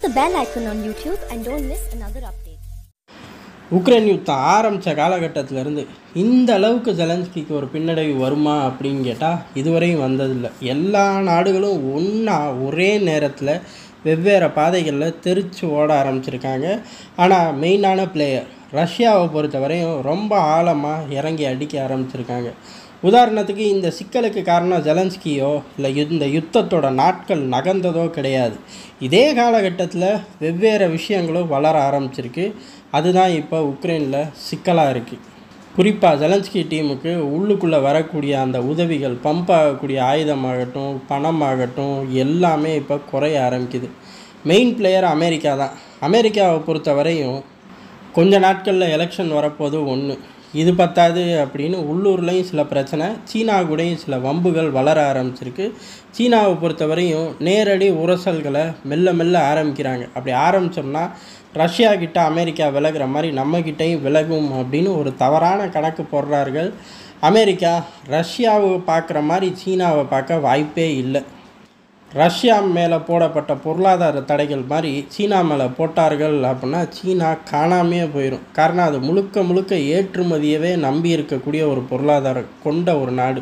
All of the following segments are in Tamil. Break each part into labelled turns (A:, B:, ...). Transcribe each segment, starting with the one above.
A: the bell icon on YouTube and don't miss another update.
B: Ukraine யுத்தம் ஆரம்பித்த காலகட்டத்திலேருந்து இந்த அளவுக்கு ஜெலன்ஸ்கிக்கு ஒரு பின்னடைவு வருமா அப்படின்னு கேட்டால் இதுவரையும் வந்ததில்லை எல்லா நாடுகளும் ஒன்றா ஒரே நேரத்தில் வெவ்வேறு பாதைகளில் தெரிச்சு ஓட ஆரம்பிச்சிருக்காங்க ஆனால் மெயினான பிளேயர் ரஷ்யாவை பொறுத்தவரையும் ரொம்ப ஆழமாக இறங்கி அடிக்க ஆரம்பிச்சிருக்காங்க உதாரணத்துக்கு இந்த சிக்கலுக்கு காரணம் ஜெலன்ஸ்கியோ இல்லை இந்த யுத்தத்தோட நாட்கள் நகர்ந்ததோ கிடையாது இதே காலகட்டத்தில் வெவ்வேறு விஷயங்களும் வளர ஆரம்பிச்சிருக்கு அதுதான் இப்போ உக்ரைனில் சிக்கலாக இருக்குது குறிப்பாக ஜெலன்ஸ்கி டீமுக்கு உள்ளுக்குள்ளே வரக்கூடிய அந்த உதவிகள் பம்ப் ஆகக்கூடிய ஆயுதமாகட்டும் பணமாகட்டும் எல்லாமே இப்போ குறைய ஆரம்பிக்குது மெயின் பிளேயர் அமெரிக்கா தான் அமெரிக்காவை பொறுத்த வரையும் கொஞ்ச நாட்களில் எலெக்ஷன் வரப்போது ஒன்று இது பத்தாது அப்படின்னு உள்ளூர்லேயும் சில பிரச்சனை சீனா கூடயும் சில வம்புகள் வளர ஆரம்பிச்சிருக்கு சீனாவை பொறுத்தவரையும் நேரடி உரசல்களை மெல்ல மெல்ல ஆரம்பிக்கிறாங்க அப்படி ஆரம்பித்தோம்னா ரஷ்யா கிட்ட அமெரிக்கா விலகுற மாதிரி நம்மக்கிட்டையும் விலகும் அப்படின்னு ஒரு தவறான கணக்கு போடுறார்கள் அமெரிக்கா ரஷ்யாவை பார்க்குற மாதிரி சீனாவை பார்க்க வாய்ப்பே இல்லை ரஷ்யா மேலே போடப்பட்ட பொருளாதார தடைகள் மாதிரி சீனா மேலே போட்டார்கள் அப்படின்னா சீனா காணாமையே போயிடும் காரணம் அது முழுக்க முழுக்க ஏற்றுமதியவே நம்பி இருக்கக்கூடிய ஒரு பொருளாதாரம் கொண்ட ஒரு நாடு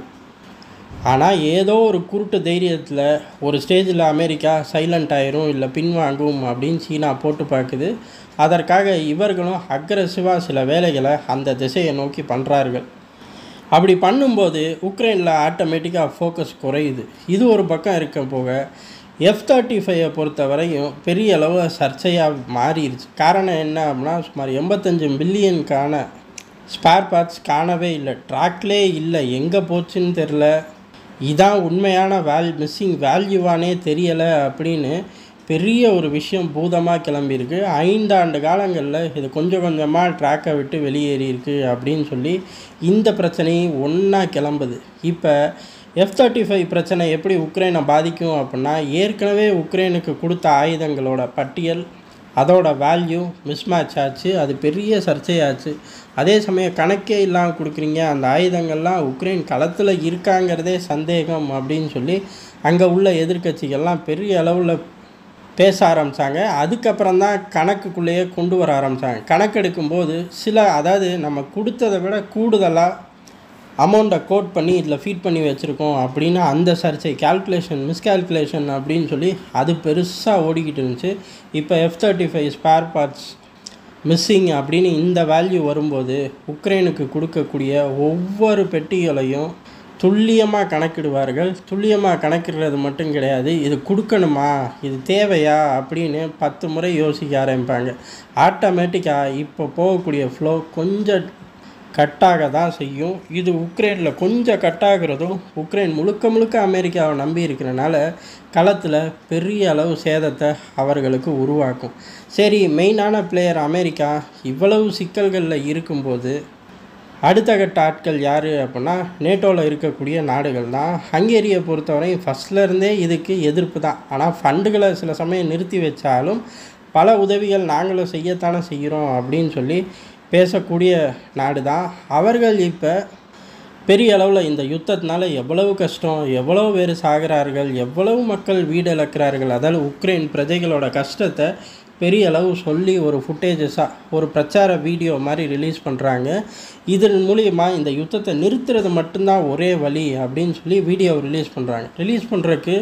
B: ஆனால் ஏதோ ஒரு குருட்டு தைரியத்தில் ஒரு ஸ்டேஜில் அமெரிக்கா சைலண்ட் ஆயிரும் இல்லை பின்வாங்கும் அப்படின்னு சீனா போட்டு பார்க்குது அதற்காக இவர்களும் அக்ரஸிவாக சில வேலைகளை அந்த திசையை நோக்கி பண்ணுறார்கள் அப்படி பண்ணும்போது உக்ரைனில் ஆட்டோமேட்டிக்காக ஃபோக்கஸ் குறையுது இது ஒரு பக்கம் இருக்க போக எஃப் தேர்ட்டி ஃபைவை பொறுத்த வரையும் பெரிய அளவு சர்ச்சையாக மாறிடுச்சு காரணம் என்ன அப்படின்னா சுமார் எண்பத்தஞ்சு பில்லியனுக்கான ஸ்பேர் பார்ட்ஸ் காணவே இல்லை ட்ராக்லே இல்லை எங்கே போச்சுன்னு தெரில இதான் உண்மையான வேல் மிஸ்ஸிங் வேல்யூவானே தெரியலை அப்படின்னு பெரிய ஒரு விஷயம் பூதமாக கிளம்பியிருக்கு ஐந்தாண்டு காலங்களில் இது கொஞ்சம் கொஞ்சமாக ட்ராக்கை விட்டு வெளியேறியிருக்கு அப்படின்னு சொல்லி இந்த பிரச்சனையும் ஒன்றா கிளம்புது இப்போ எஃப் தேர்ட்டி ஃபைவ் பிரச்சனை எப்படி உக்ரைனை பாதிக்கும் அப்படின்னா ஏற்கனவே உக்ரைனுக்கு கொடுத்த ஆயுதங்களோட பட்டியல் அதோட வேல்யூ மிஸ்மேட்ச் ஆச்சு அது பெரிய சர்ச்சையாச்சு அதே சமயம் கணக்கே இல்லாமல் கொடுக்குறீங்க அந்த ஆயுதங்கள்லாம் உக்ரைன் களத்தில் இருக்காங்கிறதே சந்தேகம் அப்படின்னு சொல்லி அங்கே உள்ள எதிர்க்கட்சிகள்லாம் பெரிய அளவில் பேச ஆரம்பித்தாங்க அதுக்கப்புறம் தான் கணக்குக்குள்ளேயே கொண்டு வர ஆரம்பித்தாங்க கணக்கெடுக்கும்போது சில அதாவது நம்ம கொடுத்ததை விட கூடுதலாக அமௌண்ட்டை கோட் பண்ணி இதில் ஃபீட் பண்ணி வச்சுருக்கோம் அப்படின்னு அந்த சர்ச்சை கால்குலேஷன் மிஸ்கால்குலேஷன் அப்படின்னு சொல்லி அது பெருசாக ஓடிக்கிட்டு இருந்துச்சு இப்போ F thirty five spare parts missing அப்படின்னு இந்த வேல்யூ வரும்போது உக்ரைனுக்கு கொடுக்கக்கூடிய ஒவ்வொரு பெட்டிகளையும் துல்லியமாக கணக்கிடுவார்கள் துல்லியமாக கணக்கிடுறது மட்டும் கிடையாது இது கொடுக்கணுமா இது தேவையா அப்படின்னு பத்து முறை யோசிக்க ஆரம்பிப்பாங்க ஆட்டோமேட்டிக்காக இப்போ போகக்கூடிய ஃப்ளோ கொஞ்சம் கட்டாக தான் செய்யும் இது உக்ரைனில் கொஞ்சம் கட்டாகிறதும் உக்ரைன் முழுக்க முழுக்க அமெரிக்காவை நம்பி இருக்கிறனால களத்தில் பெரிய அளவு சேதத்தை அவர்களுக்கு உருவாக்கும் சரி மெயினான பிளேயர் அமெரிக்கா இவ்வளவு சிக்கல்களில் இருக்கும்போது அடுத்த கட்ட ஆட்கள் யார் அப்படின்னா நேட்டோவில் இருக்கக்கூடிய நாடுகள் தான் ஹங்கேரியை பொறுத்தவரையும் ஃபஸ்ட்லேருந்தே இதுக்கு எதிர்ப்பு தான் ஆனால் ஃபண்டுகளை சில சமயம் நிறுத்தி வச்சாலும் பல உதவிகள் நாங்களும் செய்யத்தானே செய்கிறோம் அப்படின்னு சொல்லி பேசக்கூடிய நாடு தான் அவர்கள் இப்போ பெரிய அளவில் இந்த யுத்தத்தினால எவ்வளவு கஷ்டம் எவ்வளவு பேர் சாகிறார்கள் எவ்வளவு மக்கள் வீடு இழக்கிறார்கள் அதாவது உக்ரைன் பிரஜைகளோட கஷ்டத்தை பெரிய அளவு சொல்லி ஒரு ஃபுட்டேஜஸாக ஒரு பிரச்சார வீடியோ மாதிரி ரிலீஸ் பண்ணுறாங்க இதன் மூலியமா இந்த யுத்தத்தை நிறுத்துறது மட்டும்தான் ஒரே வழி அப்படின்னு சொல்லி வீடியோ ரிலீஸ் பண்ணுறாங்க ரிலீஸ் பண்ணுறதுக்கு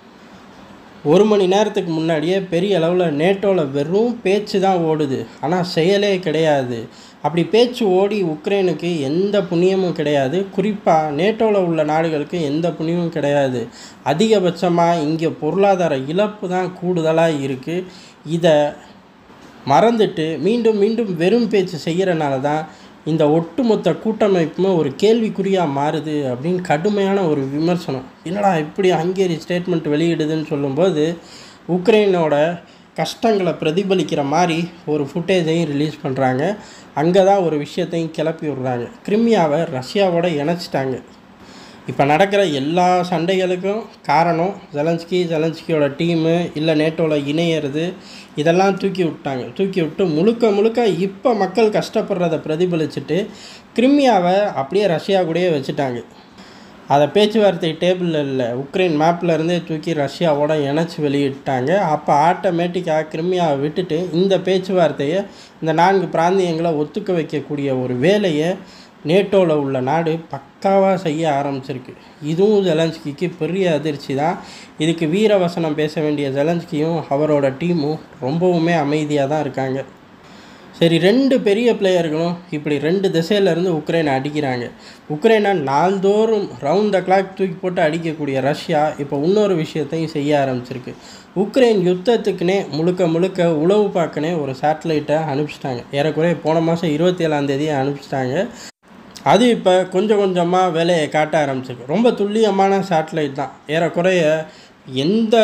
B: ஒரு மணி நேரத்துக்கு முன்னாடியே பெரிய அளவில் நேட்டோவில் வெறும் பேச்சு தான் ஓடுது ஆனால் செயலே கிடையாது அப்படி பேச்சு ஓடி உக்ரைனுக்கு எந்த புண்ணியமும் கிடையாது குறிப்பாக நேட்டோவில் உள்ள நாடுகளுக்கு எந்த புண்ணியமும் கிடையாது அதிகபட்சமாக இங்கே பொருளாதார இழப்பு தான் கூடுதலாக இருக்குது இதை மறந்துட்டு மீண்டும் மீண்டும் வெறும் பேச்சு செய்கிறனால தான் இந்த ஒட்டுமொத்த கூட்டமைப்புமே ஒரு கேள்விக்குறியாக மாறுது அப்படின்னு கடுமையான ஒரு விமர்சனம் என்னடா இப்படி ஹங்கேரி ஸ்டேட்மெண்ட் வெளியிடுதுன்னு சொல்லும்போது உக்ரைனோட கஷ்டங்களை பிரதிபலிக்கிற மாதிரி ஒரு ஃபுட்டேஜையும் ரிலீஸ் பண்ணுறாங்க அங்கே தான் ஒரு விஷயத்தையும் கிளப்பி விடுறாங்க கிரிமியாவை ரஷ்யாவோட இணைச்சிட்டாங்க இப்போ நடக்கிற எல்லா சண்டைகளுக்கும் காரணம் ஜெலன்ஸ்கி ஜெலன்ஸ்கியோட டீமு இல்லை நேட்டோவில் இணையிறது இதெல்லாம் தூக்கி விட்டாங்க தூக்கி விட்டு முழுக்க முழுக்க இப்போ மக்கள் கஷ்டப்படுறத பிரதிபலிச்சுட்டு கிரிமியாவை அப்படியே ரஷ்யா கூடயே வச்சுட்டாங்க அதை பேச்சுவார்த்தை டேபிளில் இல்லை உக்ரைன் மேப்பில் இருந்தே தூக்கி ரஷ்யாவோட இணைச்சி வெளியிட்டாங்க அப்போ ஆட்டோமேட்டிக்காக கிரிமியாவை விட்டுட்டு இந்த பேச்சுவார்த்தையை இந்த நான்கு பிராந்தியங்களை ஒத்துக்க வைக்கக்கூடிய ஒரு வேலையை நேட்டோவில் உள்ள நாடு பக்காவாக செய்ய ஆரம்பிச்சிருக்கு இதுவும் ஜெலன்ஸ்கிக்கு பெரிய அதிர்ச்சி தான் இதுக்கு வீரவசனம் பேச வேண்டிய ஜெலன்ஸ்கியும் அவரோட டீமும் ரொம்பவுமே அமைதியாக தான் இருக்காங்க சரி ரெண்டு பெரிய பிளேயர்களும் இப்படி ரெண்டு திசையிலேருந்து உக்ரைனை அடிக்கிறாங்க உக்ரைனை நாள்தோறும் ரவுண்ட் த கிளாக் தூக்கி போட்டு அடிக்கக்கூடிய ரஷ்யா இப்போ இன்னொரு விஷயத்தையும் செய்ய ஆரம்பிச்சிருக்கு உக்ரைன் யுத்தத்துக்குனே முழுக்க முழுக்க உளவு பார்க்கனே ஒரு சேட்டலைட்டை அனுப்பிச்சிட்டாங்க ஏறக்குறைய போன மாதம் இருபத்தி ஏழாந்தேதியை அனுப்பிச்சிட்டாங்க அது இப்போ கொஞ்சம் கொஞ்சமாக வேலையை காட்ட ஆரம்பிச்சிருக்கு ரொம்ப துல்லியமான சேட்டலைட் தான் ஏறக்குறைய எந்த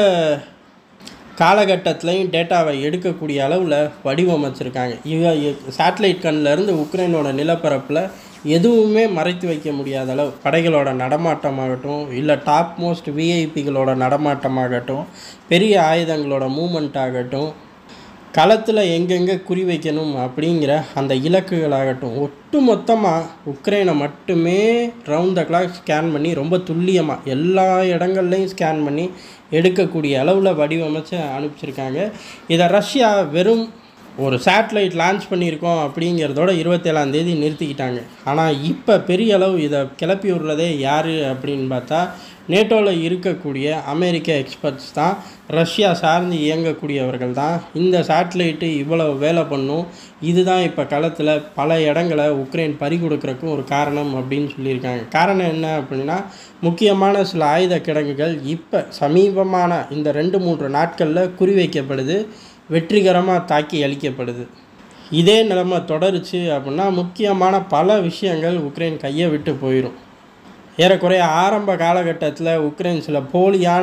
B: காலகட்டத்திலையும் டேட்டாவை எடுக்கக்கூடிய அளவில் வடிவமைச்சிருக்காங்க இவ சேட்டலைட் கண்ணிலேருந்து உக்ரைனோட நிலப்பரப்பில் எதுவுமே மறைத்து வைக்க முடியாத அளவு படைகளோட நடமாட்டமாகட்டும் இல்லை டாப் மோஸ்ட் விஐபிகளோட நடமாட்டமாகட்டும் பெரிய ஆயுதங்களோட மூமெண்ட் ஆகட்டும் களத்தில் எங்கெங்கே குறி வைக்கணும் அப்படிங்கிற அந்த இலக்குகளாகட்டும் ஒட்டு மொத்தமாக உக்ரைனை மட்டுமே ரவுண்ட் த கிளாக் ஸ்கேன் பண்ணி ரொம்ப துல்லியமாக எல்லா இடங்கள்லையும் ஸ்கேன் பண்ணி எடுக்கக்கூடிய அளவில் வடிவமைச்சு அனுப்பிச்சிருக்காங்க இதை ரஷ்யா வெறும் ஒரு சேட்டலைட் லான்ச் பண்ணியிருக்கோம் அப்படிங்கிறதோட இருபத்தேழாம் தேதி நிறுத்திக்கிட்டாங்க ஆனால் இப்போ பெரிய அளவு இதை கிளப்பி விடுறதே யார் அப்படின்னு பார்த்தா நேட்டோவில் இருக்கக்கூடிய அமெரிக்க எக்ஸ்பர்ட்ஸ் தான் ரஷ்யா சார்ந்து இயங்கக்கூடியவர்கள் தான் இந்த சேட்டலைட்டு இவ்வளவு வேலை பண்ணும் இதுதான் இப்போ களத்தில் பல இடங்களை உக்ரைன் பறி கொடுக்கறக்கும் ஒரு காரணம் அப்படின்னு சொல்லியிருக்காங்க காரணம் என்ன அப்படின்னா முக்கியமான சில ஆயுத கிடங்குகள் இப்போ சமீபமான இந்த ரெண்டு மூன்று நாட்களில் குறிவைக்கப்படுது வெற்றிகரமாக தாக்கி அளிக்கப்படுது இதே நிலைமை தொடருச்சு அப்படின்னா முக்கியமான பல விஷயங்கள் உக்ரைன் கையை விட்டு போயிடும் ஏறக்குறைய ஆரம்ப காலகட்டத்தில் உக்ரைன் சில போலியான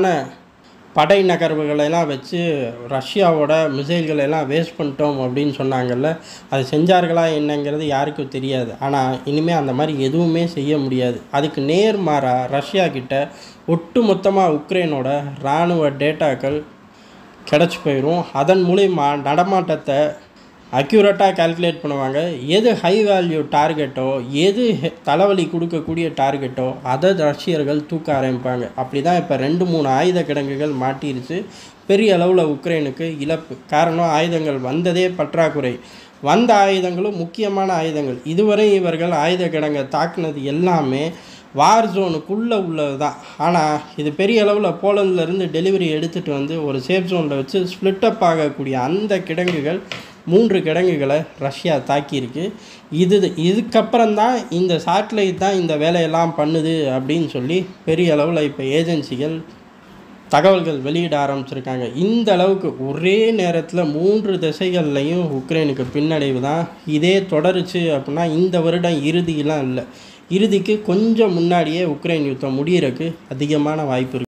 B: படை நகர்வுகளெல்லாம் வச்சு ரஷ்யாவோட மிசைல்களை எல்லாம் வேஸ்ட் பண்ணிட்டோம் அப்படின்னு சொன்னாங்கல்ல அது செஞ்சார்களா என்னங்கிறது யாருக்கும் தெரியாது ஆனால் இனிமேல் அந்த மாதிரி எதுவுமே செய்ய முடியாது அதுக்கு நேர்மாறாக ரஷ்யா கிட்ட ஒட்டு மொத்தமாக உக்ரைனோட இராணுவ டேட்டாக்கள் கிடச்சி போயிடும் அதன் மூலிமா நடமாட்டத்தை அக்யூரேட்டாக கால்குலேட் பண்ணுவாங்க எது ஹை வேல்யூ டார்கெட்டோ எது ஹெ- தலைவலி கொடுக்கக்கூடிய டார்கெட்டோ அதை ரஷ்யர்கள் தூக்க ஆரம்பிப்பாங்க அப்படி தான் இப்போ ரெண்டு மூணு ஆயுத கிடங்குகள் மாட்டிருச்சு பெரிய அளவில் உக்ரைனுக்கு இழப்பு காரணம் ஆயுதங்கள் வந்ததே பற்றாக்குறை வந்த ஆயுதங்களும் முக்கியமான ஆயுதங்கள் இதுவரை இவர்கள் ஆயுத கிடங்கை தாக்குனது எல்லாமே வார் ஜோனுக்குள்ளே உள்ளது தான் ஆனால் இது பெரிய அளவில் போலந்துலேருந்து டெலிவரி எடுத்துகிட்டு வந்து ஒரு சேஃப் ஜோனில் வச்சு ஸ்ப்ளிட் அப் ஆகக்கூடிய அந்த கிடங்குகள் மூன்று கிடங்குகளை ரஷ்யா தாக்கியிருக்கு இது இதுக்கப்புறம் தான் இந்த சேட்டலைட் தான் இந்த வேலையெல்லாம் பண்ணுது அப்படின்னு சொல்லி பெரிய அளவில் இப்போ ஏஜென்சிகள் தகவல்கள் வெளியிட ஆரம்பிச்சிருக்காங்க இந்த அளவுக்கு ஒரே நேரத்தில் மூன்று திசைகள்லையும் உக்ரைனுக்கு பின்னடைவு தான் இதே தொடருச்சு அப்படின்னா இந்த வருடம் இறுதியெலாம் இல்லை இறுதிக்கு கொஞ்சம் முன்னாடியே உக்ரைன் யுத்தம் முடியறதுக்கு அதிகமான வாய்ப்பு இருக்குது